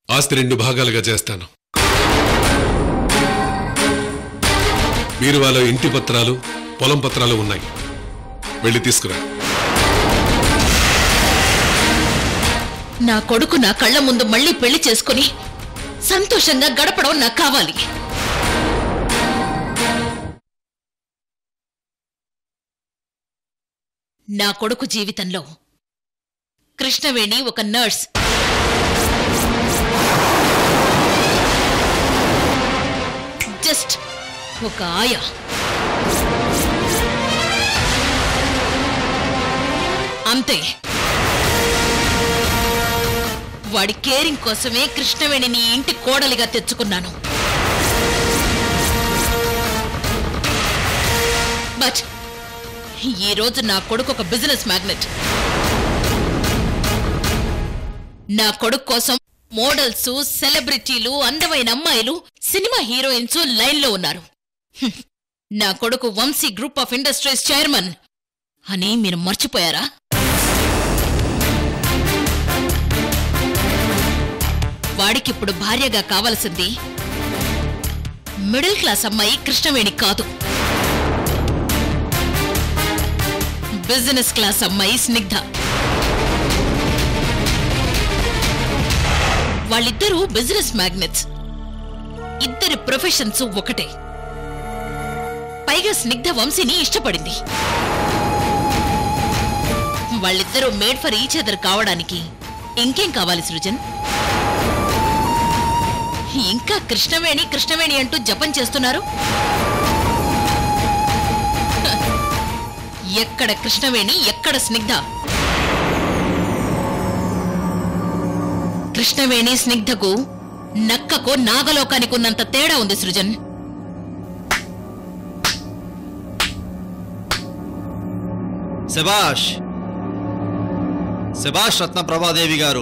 ఆస్తి రెండు భాగాలుగా చేస్తాను బీరువాలో ఇంటి పత్రాలు పొలం పత్రాలు ఉన్నాయి వెళ్ళి తీసుకురా నా కొడుకు నా కళ్ళ ముందు మళ్ళీ పెళ్లి చేసుకుని సంతోషంగా గడపడం నాకు కావాలి నా కొడుకు జీవితంలో కృష్ణవేణి ఒక నర్స్ జస్ట్ ఒక ఆయా అంతే వాడి కేరింగ్ కోసమే కృష్ణవేణిని ఇంటి కోడలిగా తెచ్చుకున్నాను బట్ ఈ రోజు నా కొడుకు ఒక బిజినెస్ మ్యాగ్నెట్ నా కొడుకు కోసం మోడల్స్ సెలబ్రిటీలు అందమైన అమ్మాయిలు సినిమా హీరోయిన్స్ లైన్లో ఉన్నారు హ్మ్. నా కొడుకు Vamshi group of industries chairman అని మీరు మర్చిపోయారా వాడికిప్పుడు భార్యగా కావలసింది మిడిల్ క్లాస్ అమ్మాయి కృష్ణవేణి కాదు బిజినెస్ క్లాస్ అమ్మాయి స్నిగ్ధ వాళ్ళిద్దరూ బిజినెస్ మ్యాగ్నెట్స్ ఇద్దరి ప్రొఫెషన్స్ ఒకటే పైగా స్నిగ్ధ వంశీని ఇష్టపడింది వాళ్ళిద్దరూ మేడ్ ఫర్ ఈచ్ అదర్ కావడానికి ఇంకేం కావాలి సృజన్ ఇంకా కృష్ణవేణి కృష్ణవేణి అంటూ జపం చేస్తున్నారు హ, ఎక్కడ కృష్ణవేణి ఎక్కడ స్నిగ్ధ కృష్ణవేణి స్నిగ్ధకు నక్కకు నాగలోకానికి ఉన్నంత తేడా ఉంది సృజన్ శబాష్ శబాష్ రత్నప్రభాదేవి గారు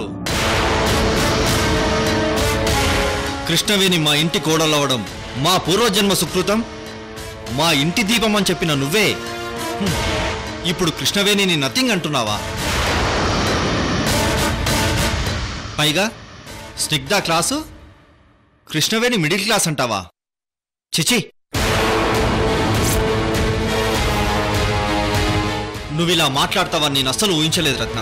కృష్ణవేణి మా ఇంటి కోడలవడం మా పూర్వజన్మ సుకృతం మా ఇంటి దీపం అని చెప్పిన నువ్వే హ్మ్. ఇప్పుడు కృష్ణవేణిని నథింగ్ అంటున్నావా పైగా Snigdha class Krishnaveni middle class అంటావా చిచి నువ్విలా మాట్లాడతావని నేను అస్సలు ఊహించలేదు రత్న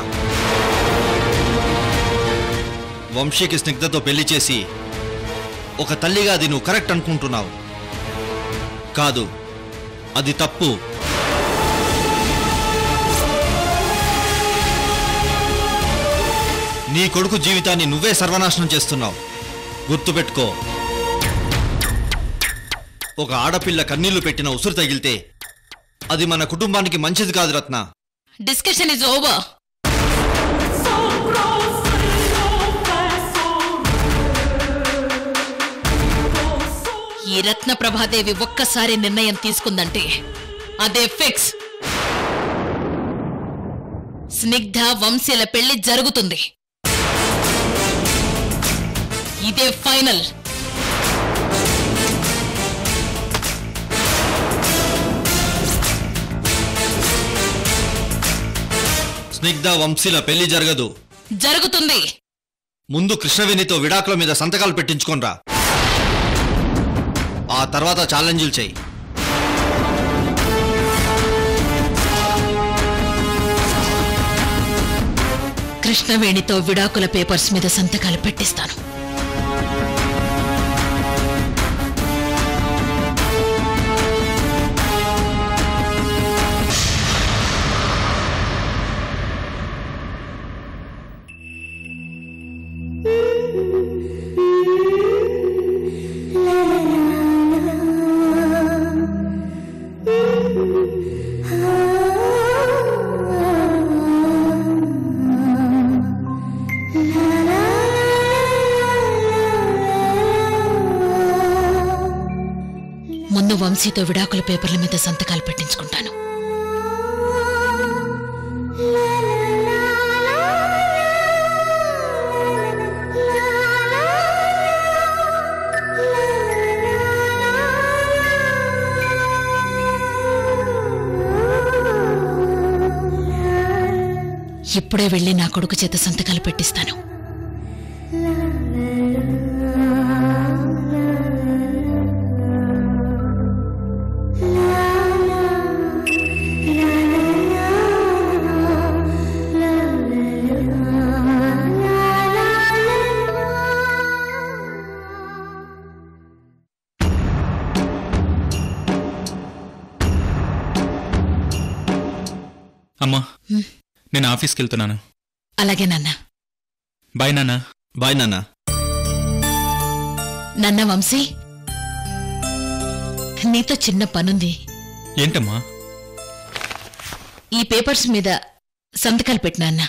వంశీకి స్నిగ్ధతో పెళ్లి చేసి ఒక తల్లిగా అది నువ్వు కరెక్ట్ అనుకుంటున్నావు కాదు అది తప్పు నీ కొడుకు జీవితాన్ని నువ్వే సర్వనాశనం చేస్తున్నావు గుర్తుపెట్టుకో ఒక ఆడపిల్ల కన్నీళ్లు పెట్టిన ఉసురు తగిలితే అది మన కుటుంబానికి మంచిది కాదు రత్న డిస్కషన్ ఇస్ ఓవర్ ఈ రత్న ప్రభాదేవి ఒక్కసారి నిర్ణయం తీసుకుందంటే అదే ఫిక్స్ స్నిగ్ధ వంశీల పెళ్లి జరుగుతుంది ఇదే ఫైనల్ స్నిగ్ధ వంశీల పెళ్లి జరగదు జరుగుతుంది ముందు కృష్ణవేణితో విడాకుల మీద సంతకాలు పెట్టించుకోనరా ఆ తర్వాత ఛాలెంజ్లు చేయి కృష్ణవేణితో విడాకుల పేపర్స్ మీద సంతకాలు పెట్టిస్తాను ముందు వంశీతో విడాకుల పేపర్ల మీద సంతకాలు పెట్టించుకుంటాను ఇప్పుడే వెళ్ళి నా కొడుకు చేత సంతకాలు పెట్టిస్తాను la అమ్మా నేను ఆఫీస్కి వెళ్తున్నాను అలాగే నాన్న బాయ్ నాన్న బాయ్ నాన్న నన్న వంశీ నీతో చిన్న పనుంది ఏంటమ్మా ఈ పేపర్స్ మీద సంతకాలు పెట్టినా అన్నా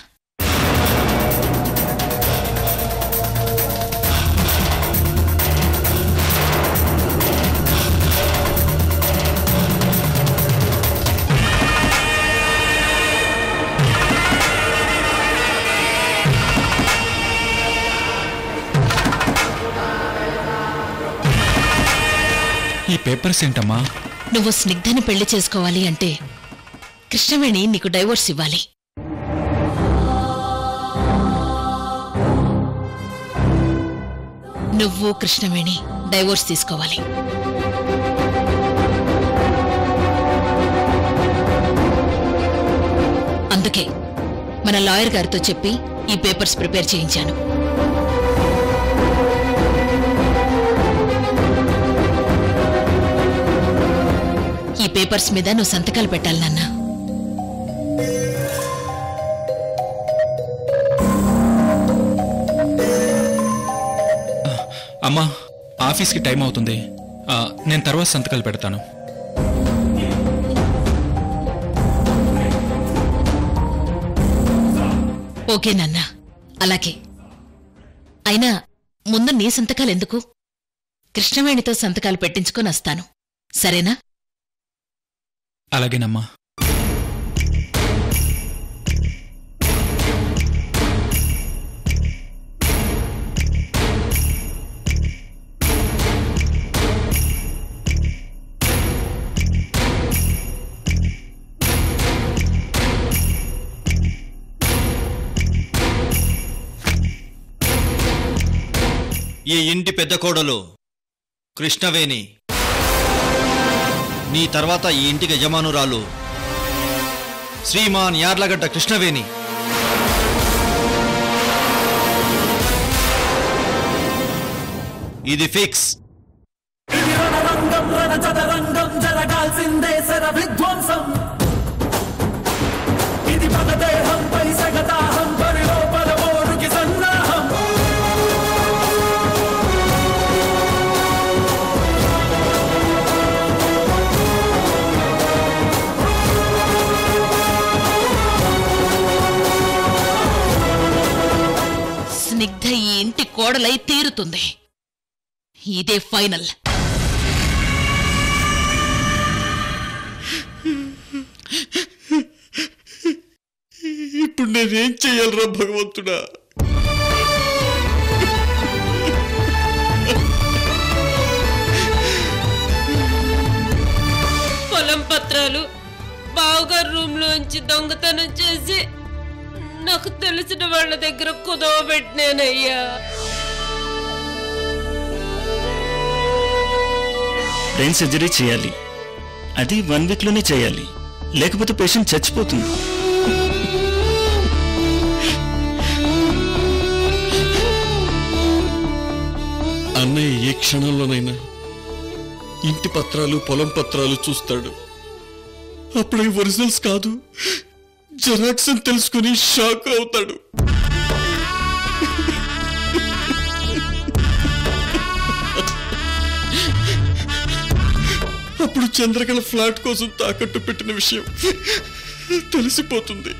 ఈ పేపర్స్ ఏంటమ్మా నువ్వు స్నిగ్ధని పెళ్లి చేసుకోవాలి అంటే కృష్ణవేణి నీకు డైవోర్స్ ఇవ్వాలి నువ్వు కృష్ణవేణి డైవోర్స్ తీసుకోవాలి అందుకే మన లాయర్ గారితో చెప్పి ఈ పేపర్స్ ప్రిపేర్ చేయించాను ఈ పేపర్స్ మీద నువ్వు సంతకాలు పెట్టాలి నాన్న అమ్మా ఆఫీస్కి టైం అవుతుంది ఆ, నేను తర్వాత సంతకాలు పెడతాను ఓకే నాన్న అలాగే అయినా ముందు నీ సంతకాలు ఎందుకు కృష్ణవేణితో సంతకాలు పెట్టించుకొని వస్తాను సరేనా అలాగేనమ్మా ఈ ఇంటి పెద్ద కోడలు కృష్ణవేణి నీ తర్వాత ఈ ఇంటికి యజమానురాలు శ్రీమాన్ యార్లగడ్డ కృష్ణవేణి ఇది ఫిక్స్ ఇది రణరంగం రణచదరంగం జరగాల్సిందే శర విధ్వంసం ఇది పదదేహంపై సగతాహం పరిలోపల ఓరుకి సన్నాహం స్నిగ్ధ ఈ ఇంటి కోడలై తీరుతుంది ఇదే ఫైనల్ ఇప్పుడు నేనేం చెయ్యాలరా భగవంతుడా పొలం పత్రాలు బావగారు రూమ్ లోంచి దొంగతనం చేసి నాకు తెలిసిన వాళ్ళ దగ్గర కుదవ పెట్టినానయ్యా బ్రెయిన్ సర్జరీ చేయాలి అది వన్ వీక్లోనే చేయాలి లేకపోతే పేషెంట్ చచ్చిపోతుంది అన్నయ్య ఏ క్షణంలోనైనా ఇంటి పత్రాలు పొలం పత్రాలు చూస్తాడు అప్పుడు అవి ఒరిజినల్స్ కాదు జెరాక్స్ అని తెలుసుకుని షాక్ అవుతాడు అప్పుడు చంద్రకళ ఫ్లాట్ కోసం తాకట్టు పెట్టిన విషయం తెలిసిపోతుంది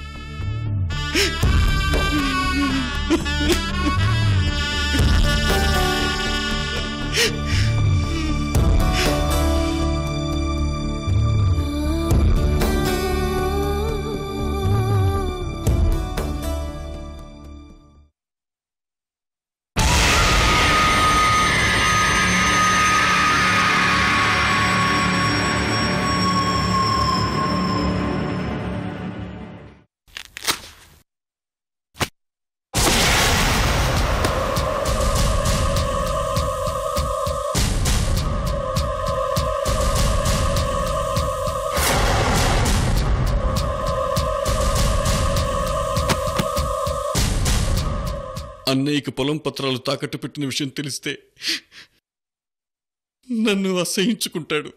అన్నయ్యకి పొలం పత్రాలు తాకట్టు పెట్టిన విషయం తెలిస్తే నన్ను అసహించుకుంటాడు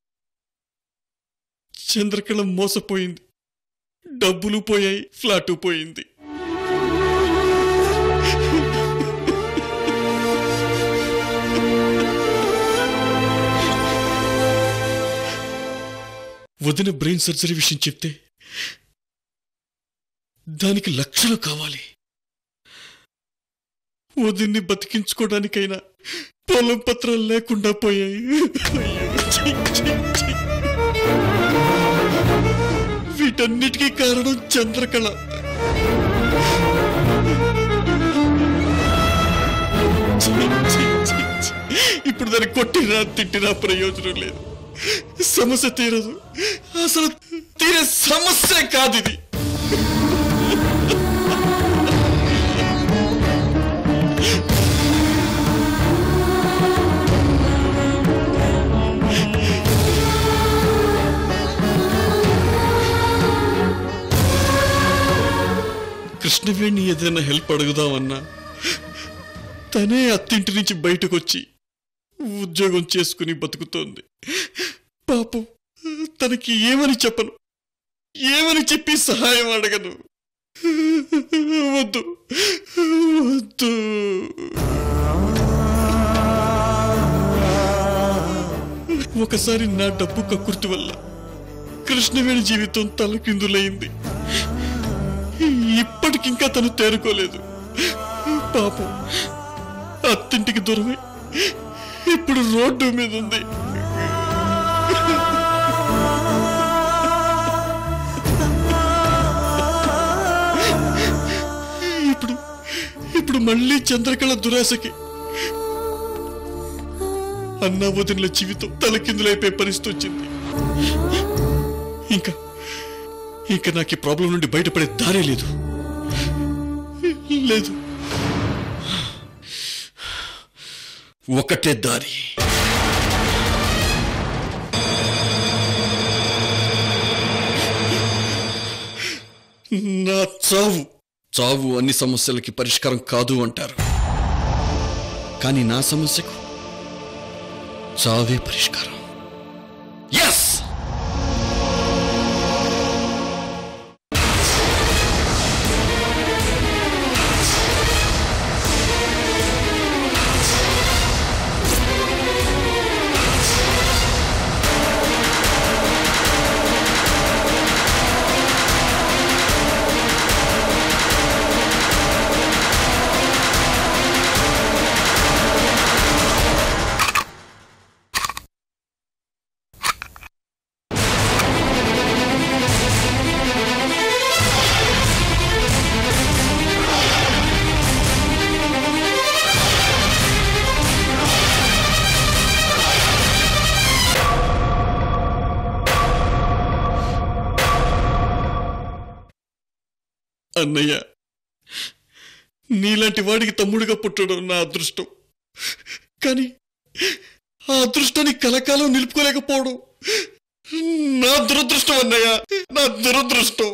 చంద్రకళ మోసపోయింది డబ్బులు పోయాయి ఫ్లాటు పోయింది వదిన బ్రెయిన్ సర్జరీ విషయం చెప్తే దానికి లక్షలు కావాలి వదిన్ని బతికించుకోవడానికైనా పొలం పత్రాలు లేకుండా పోయాయి అయ్యో, ఛీ, ఛీ, ఛీ. వీటన్నిటికీ కారణం చంద్రకళ ఛీ, ఛీ, ఛీ, ఛీ. ఇప్పుడు దాన్ని కొట్టినా తిట్టినా ప్రయోజనం లేదు సమస్య తీరదు అసలు తీరే సమస్య కాదు ఇది కృష్ణవేణి ఏదైనా హెల్ప్ అడుగుదామన్నా తనే అత్తింటి నుంచి బయటకు వచ్చి ఉద్యోగం చేసుకుని బతుకుతోంది పాపం తనకి ఏమని చెప్పను ఏమని చెప్పి సహాయం అడగను వద్దు వద్దు ఒకసారి నా డబ్బు కక్కుర్తి వల్ల కృష్ణవేణి జీవితం తలకిందులైంది ఇప్పటికింకా తను తేరుకోలేదు పాపం అత్తింటికి దూరమై ఇప్పుడు రోడ్డు మీద ఉంది ఇప్పుడు ఇప్పుడు మళ్ళీ చంద్రకళ దురాశకి అన్న వదిన జీవితం తలకిందులైపోయే పరిస్థితి వచ్చింది ఇంకా ఇంకా నాకు ఈ ప్రాబ్లం నుండి బయటపడే దారే లేదు లేదు ఒకటే దారి నా చావు చావు అన్ని సమస్యలకి పరిష్కారం కాదు అంటారు కానీ నా సమస్యకు చావే పరిష్కారం ఎస్ అన్నయ్య నీలాంటి వాడికి తమ్ముడిగా పుట్టడం నా అదృష్టం కానీ ఆ అదృష్టాన్ని కలకాలం నిలుపుకోలేకపోవడం నా దురదృష్టం అన్నయ్య నా దురదృష్టం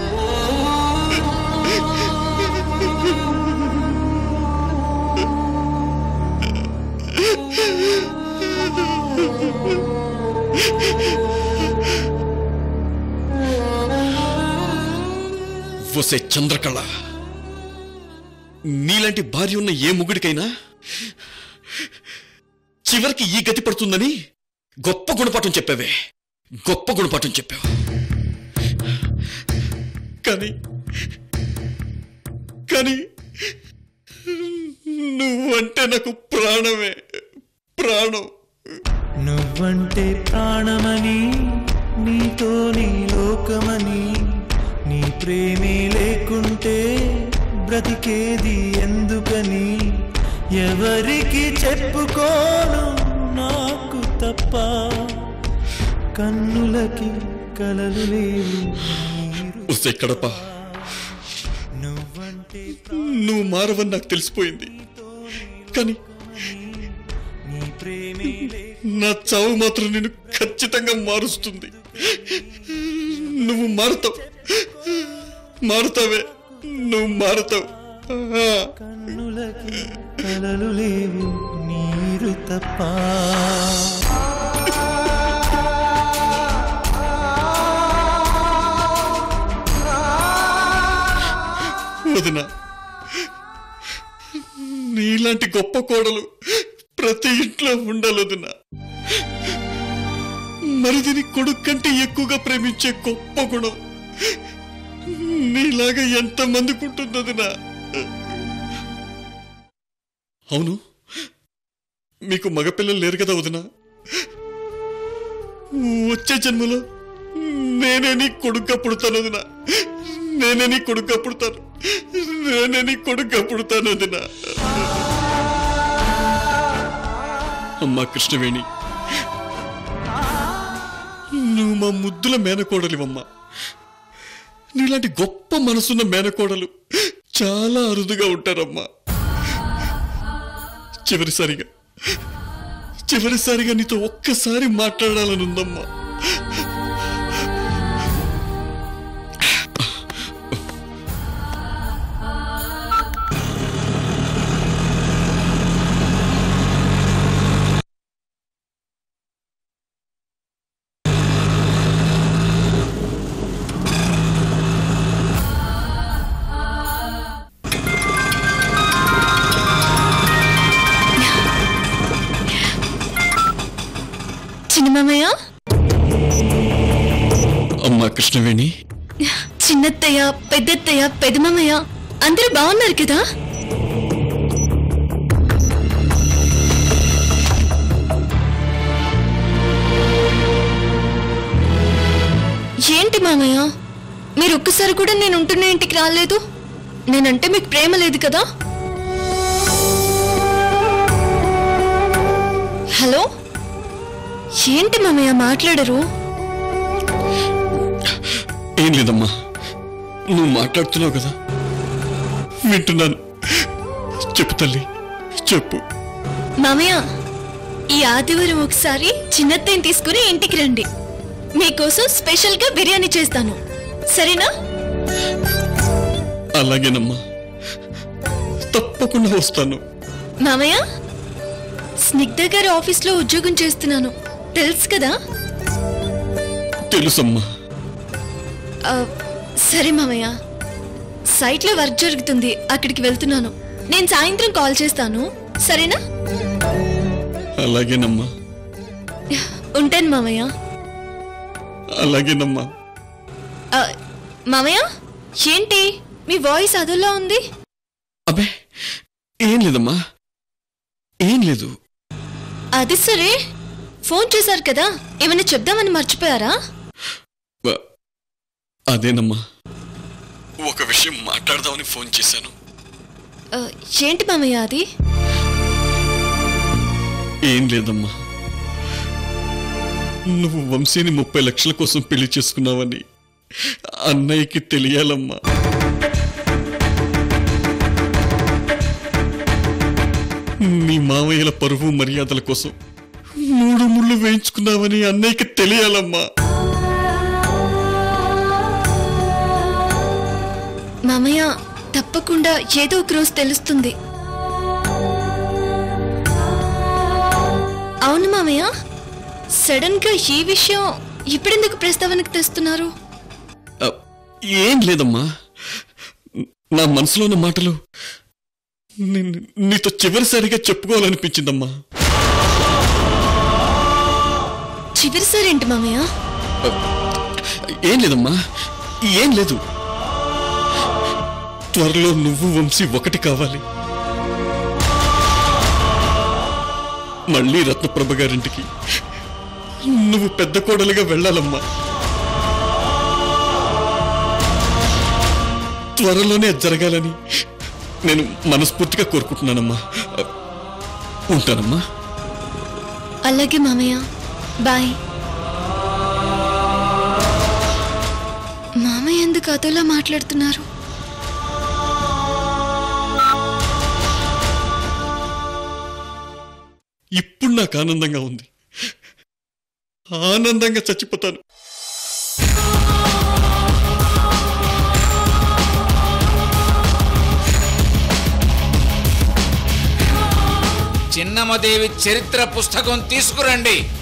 వసే చంద్రకళ నీలాంటి భార్య ఉన్న ఏ ముగుడికైనా చివరికి ఈ గతి పడుతుందని గొప్ప గుణపాఠం చెప్పావే గొప్ప గుణపాఠం చెప్పావు కానీ కానీ నువ్వంటే నాకు ప్రాణమే ప్రాణం నువ్వంటే ప్రాణమని నీతో నీ లోకమని నీ ప్రేమే లేకుంటే బ్రతికేది ఎందుకని ఎవరికి చెప్పుకోను నాకు తప్ప కన్నులకి కలలు లేవు నీరు వస్తే కడప నువ్వంటే నువ్వు మారవని నాకు తెలిసిపోయింది కానీ నీ ప్రేమే లే నా చావు మాత్రం నేను ఖచ్చితంగా మారుస్తుంది నువ్వు మారుతావు మారుతావే నువ్వు మారుతావు కన్నులకి కలలు లేవు నీరు తప్ప వదిన నీలాంటి గొప్ప కోడలు ప్రతి ఇంట్లో ఉండాలి వదిన మరిదిని కొడుకు కంటే ఎక్కువగా ప్రేమించే గొప్ప గుణం నీలాగా ఎంత మందికి ఉంటుంది వదిన అవును మీకు మగపిల్లలు లేరు కదా వదిన వచ్చే జన్మలో నేనే నీ కొడుగ్గా పుడతాను వదిన నేనే నీ కొడుగ్గా పుడతాను నేనే నీ కొడుగ్గా పుడతాను వదిన అమ్మా కృష్ణవేణి నువ్వు మా ముద్దుల మేనకోడలివమ్మా నీలాంటి గొప్ప మనసున్న మేనకోడలు చాలా అరుదుగా ఉంటారమ్మా చివరిసారిగా చివరిసారిగా నీతో ఒక్కసారి మాట్లాడాలని ఉందమ్మా చిన్నమామయ్య అమ్మా కృష్ణవేణి చిన్నత్తయ్య పెద్దత్తయ్య పెదమామయ్య అందరూ బాగున్నారు కదా ఏంటి మామయ్య మీరు ఒక్కసారి కూడా నేను ఉంటున్న ఇంటికి రాలేదు నేనంటే మీకు ప్రేమ లేదు కదా హలో ఏంటి మామయ్య మాట్లాడరు ఏం లేదమ్మా నువ్వు మాట్లాడుతున్నావు కదా వింటున్నాను చెప్పు తల్లి చెప్పు మామయ్య ఈ ఆదివారం ఒకసారి చిన్నత్తయ్యని తీసుకుని ఇంటికి రండి మీకోసం స్పెషల్ గా బిర్యానీ చేస్తాను సరేనా అలాగేనమ్మా తప్పకుండా వస్తాను మామయ్య స్నిగ్ధ గారి ఆఫీస్లో ఉద్యోగం చేస్తున్నాను తెలుసు కదా తెలుసమ్మా ఆ, సరే మామయ్య సైట్లో వర్క్ జరుగుతుంది అక్కడికి వెళ్తున్నాను నేను సాయంత్రం కాల్ చేస్తాను సరేనా అలాగేనమ్మా ఉంటాను మామయ్య అలాగేనమ్మా ఆ, మామయ్య ఏంటి మీ వాయిస్ అదోలా ఉంది అబ్బే ఏం లేదమ్మా ఏం లేదు అది సరే ఫోన్ చేశారు కదా ఏమైనా చెప్దామని మర్చిపోయారా బ- అదేనమ్మా ఒక విషయం మాట్లాడదామని ఫోన్ చేశాను ఆ, ఏంటి మామయ్య అది ఏం లేదమ్మా నువ్వు వంశీని ముప్పై లక్షల కోసం పెళ్లి చేసుకున్నావని అన్నయ్యకి తెలియాలమ్మా నీ మామయ్యల పరువు మర్యాదల కోసం మూడు ముళ్ళు వేయించుకున్నావని అన్నయ్యకి తెలియాలమ్మా మామయ్య తప్పకుండా ఏదో ఒక రోజు తెలుస్తుంది అవును మామయ్య సడన్ గా ఈ విషయం ఇప్పుడెందుకు ప్రస్తావనకు తెస్తున్నారు ఆ, ఏం లేదమ్మా నా మనసులో ఉన్న మాటలు నీ- నీతో చివరిసారిగా చెప్పుకోవాలనిపించిందమ్మా చివరిసారి ఏంటి మామయ్య ఏం లేదమ్మా ఏం లేదు త్వరలో నువ్వు వంశీ ఒకటి కావాలి మళ్ళీ రత్నప్రభ గారింటికి నువ్వు పెద్ద కోడలిగా వెళ్ళాలమ్మా త్వరలోనే అది జరగాలని నేను మనస్ఫూర్తిగా కోరుకుంటున్నానమ్మా ఉంటానమ్మా అలాగే మామయ్య బాయ్ మామయ్య ఎందుకు అదోలా మాట్లాడుతున్నారు ఇప్పుడు నాకు ఆనందంగా ఉంది ఆనందంగా చచ్చిపోతాను చిన్నమ్మదేవి చరిత్ర పుస్తకం తీసుకురండి